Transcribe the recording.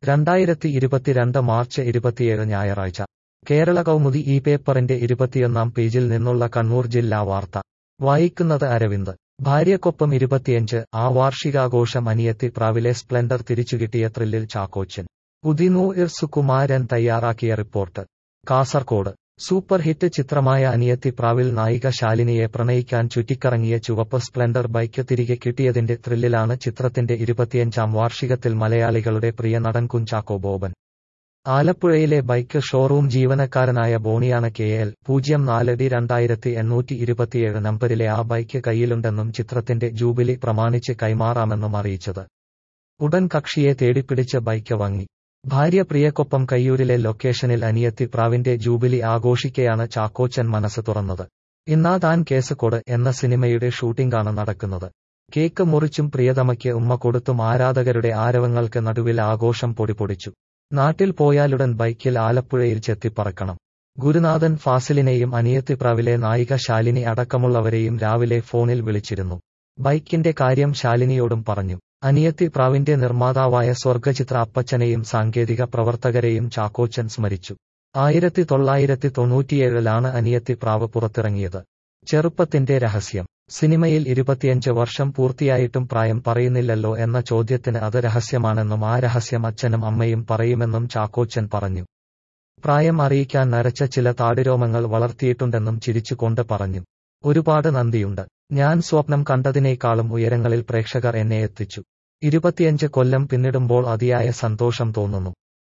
രണ്ടായിരത്തി ഇരുപത്തിരണ്ട് മാർച്ച് ഇരുപത്തിയേഴ് ഞായറാഴ്ച കേരള കൗമുദി ഈ പേപ്പറിന്റെ ഇരുപത്തിയൊന്നാം പേജിൽ നിന്നുള്ള കണ്ണൂർ ജില്ലാ വാർത്ത വായിക്കുന്നത് അരവിന്ദ് ഭാര്യക്കൊപ്പം ഇരുപത്തിയഞ്ച് ആ വാർഷികാഘോഷം അനിയത്തി പ്രാവിലെ സ്പ്ലെൻഡർ തിരിച്ചുകിട്ടിയ ത്രില്ലിൽ ചാക്കോച്ചൻ ഉദിനൂർ സുകുമാരൻ തയ്യാറാക്കിയ റിപ്പോർട്ട് കാസർകോട് സൂപ്പർ ഹിറ്റ് ചിത്രമായ അനിയത്തി പ്രാവിൽ നായിക ശാലിനിയെ പ്രണയിക്കാൻ ചുറ്റിക്കറങ്ങിയ ചുവപ്പ് സ്പ്ലെൻഡർ ബൈക്ക് തിരികെ കിട്ടിയതിന്റെ ത്രില്ലിലാണ് ചിത്രത്തിന്റെ ഇരുപത്തിയഞ്ചാം വാർഷികത്തിൽ മലയാളികളുടെ പ്രിയ നടൻ കുഞ്ചാക്കോ ബോബൻ ആലപ്പുഴയിലെ ബൈക്ക് ഷോറൂം ജീവനക്കാരനായ ബോണിയാണ് കെ എൽ പൂജ്യം നാല് ഡി രണ്ടായിരത്തി എണ്ണൂറ്റി ഇരുപത്തിയേഴ് നമ്പരിലെ ആ ബൈക്ക് കയ്യിലുണ്ടെന്നും ചിത്രത്തിന്റെ ജൂബിലി പ്രമാണിച്ച് കൈമാറാമെന്നും അറിയിച്ചത് ഉടൻ കക്ഷിയെ തേടിപ്പിടിച്ച് ബൈക്ക് വാങ്ങി ഭാര്യ പ്രിയക്കൊപ്പം കയ്യൂരിലെ ലൊക്കേഷനിൽ അനിയത്തി പ്രാവിന്റെ ജൂബിലി ആഘോഷിക്കെയാണ് ചാക്കോച്ചൻ മനസ്സ് തുറന്നത് ഇന്നാ താൻ കേസ് കൊട് എന്ന സിനിമയുടെ ഷൂട്ടിംഗാണ് നടക്കുന്നത് കേക്ക് മുറിച്ചും പ്രിയതമയ്ക്ക് ഉമ്മ കൊടുത്തും ആരാധകരുടെ ആരവങ്ങൾക്ക് നടുവിൽ ആഘോഷം പൊടിപൊടിച്ചു നാട്ടിൽ പോയാലുടൻ ബൈക്കിൽ ആലപ്പുഴയിൽ ചെത്തിപ്പറക്കണം ഗുരുനാഥൻ ഫാസിലിനെയും അനിയത്തിപ്രാവിലെ നായിക ശാലിനി അടക്കമുള്ളവരെയും രാവിലെ ഫോണിൽ വിളിച്ചിരുന്നു ബൈക്കിന്റെ കാര്യം ശാലിനിയോടും പറഞ്ഞു അനിയത്തി പ്രാവിന്റെ നിർമ്മാതാവായ സ്വർഗചിത്ര അപ്പച്ചനെയും സാങ്കേതിക പ്രവർത്തകരെയും ചാക്കോച്ചൻ സ്മരിച്ചു ആയിരത്തി തൊള്ളായിരത്തി തൊണ്ണൂറ്റിയേഴിലാണ് അനിയത്തി പ്രാവ് പുറത്തിറങ്ങിയത് ചെറുപ്പത്തിന്റെ രഹസ്യം സിനിമയിൽ ഇരുപത്തിയഞ്ച് വർഷം പൂർത്തിയായിട്ടും പ്രായം പറയുന്നില്ലല്ലോ എന്ന ചോദ്യത്തിന് അത് രഹസ്യമാണെന്നും ആ രഹസ്യം അച്ഛനും അമ്മയും പറയുമെന്നും ചാക്കോച്ചൻ പറഞ്ഞു പ്രായം അറിയിക്കാൻ നരച്ച ചില താടിരോമങ്ങൾ വളർത്തിയിട്ടുണ്ടെന്നും ചിരിച്ചുകൊണ്ട് പറഞ്ഞു ഒരുപാട് നന്ദിയുണ്ട് ഞാൻ സ്വപ്നം കണ്ടതിനേക്കാളും ഉയരങ്ങളിൽ പ്രേക്ഷകർ എന്നെ എത്തിച്ചു ഇരുപത്തിയഞ്ച് കൊല്ലം പിന്നിടുമ്പോൾ അതിയായ സന്തോഷം തോന്നുന്നു